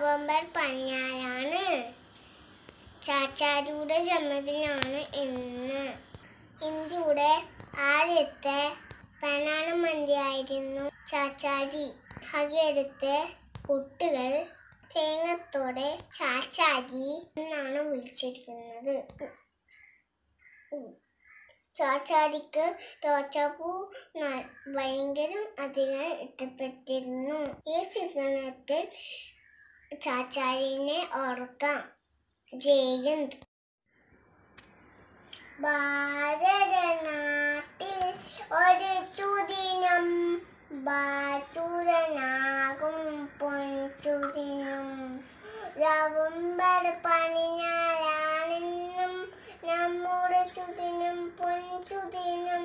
November പതിനാലാണ് ചാച്ചാരിയുടെ ജന്മദിനമാണ് ഇന്ന് ഇന്ത്യയുടെ ആദ്യത്തെ പ്രധാനമന്ത്രിയായിരുന്നു ചാച്ചാജി ഹകെടുത്ത് കുട്ടികൾ ചേങ്ങത്തോടെ ചാച്ചാജി എന്നാണ് വിളിച്ചിരിക്കുന്നത് ചാച്ചാരിക്ക് റോച്ചാപ്പൂ ന- ഭയങ്കര അധികം ഇഷ്ടപ്പെട്ടിരുന്നു ഈ ചിത്രണത്തിൽ ചാച്ചാരിനെ ഓർക്കാം ജയന്ത് ഭാരതനാട്ടിൽ ഒരു സുദിനം ബാസുരനാകും പൊൻസുദിനം നവംബർ പതിനാലാണെന്നും നമ്മുടെ സുദിനം പൊൻസുദിനം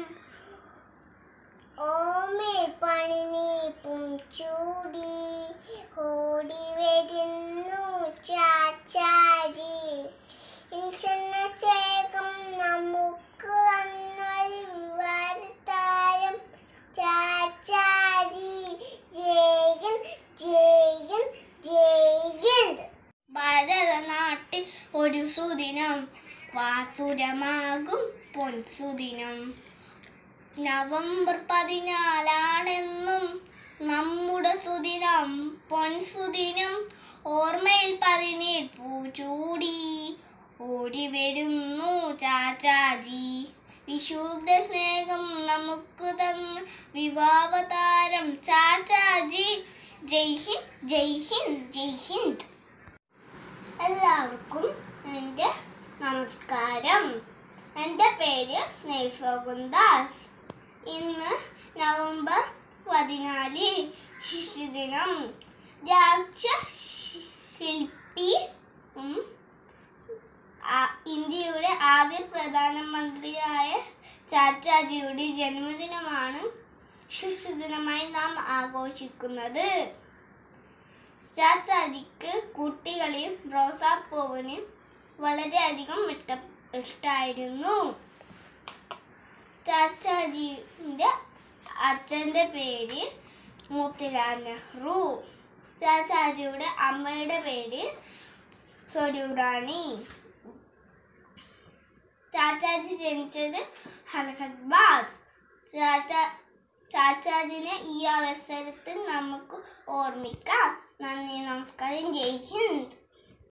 ഓമേ പണിനി ചൂടി ഓടി വരുന്നു ചാച്ചാരി ഈശ്വരനേകം നമുക്ക് അന്നൊരു വാർത്താരം ചാച്ചാരി ജയൻ ജയൻ ജയൻ ഭാരതനാട്ടിൽ ഒരു സുദിനം വാസുരമാകും പൊൻസുദിനം നവംബർ പതിനാലാണെന്നും നമ്മുടെ സുദിനം പൊൻസുദിനം ഓർമ്മയിൽ പതിനേഴ് പൂച്ചൂടി ഓടി വരുന്നു ചാച്ചാജി വിശുദ്ധ സ്നേഹം നമുക്ക് തന്ന വിവാഹതാരം ചാച്ചാജി ജയ് ഹിന്ദ് ജയ് ഹിന്ദ് ജയ് ഹിന്ദ് എല്ലാവർക്കും എൻ്റെ നമസ്കാരം എൻ്റെ പേര് സ്നേഹോകുന്ദാസ് ഇന്ന് നവംബർ പതിനാല് ശിശുദിനം രാജ്യ ശില്പി ഉം, ആ- ഇന്ത്യയുടെ ആദ്യ പ്രധാനമന്ത്രിയായ ചാച്ചാജിയുടെ ജന്മദിനമാണ് ശിശുദിനമായി നാം ആഘോഷിക്കുന്നത് ചാച്ചാജിക്ക് കുട്ടികളെയും റോസാപ്പൂവിനെയും വളരെയധികം ഇഷ്ട ഇഷ്ടമായിരുന്നു ചാച്ചാജിൻ്റെ അച്ഛൻ്റെ പേര് മോത്തിലാൽ നെഹ്റു ചാച്ചാജിയുടെ അമ്മയുടെ പേര് സ്വരൂറാണി ചാച്ചാജി ജനിച്ചത് ഹലഹദ്ബാദ് ചാച്ചാ ചാച്ചാജിനെ ഈ അവസരത്തിൽ നമുക്ക് ഓർമ്മിക്കാം നന്ദി നമസ്കാരം ജയ് ഹിന്ദ്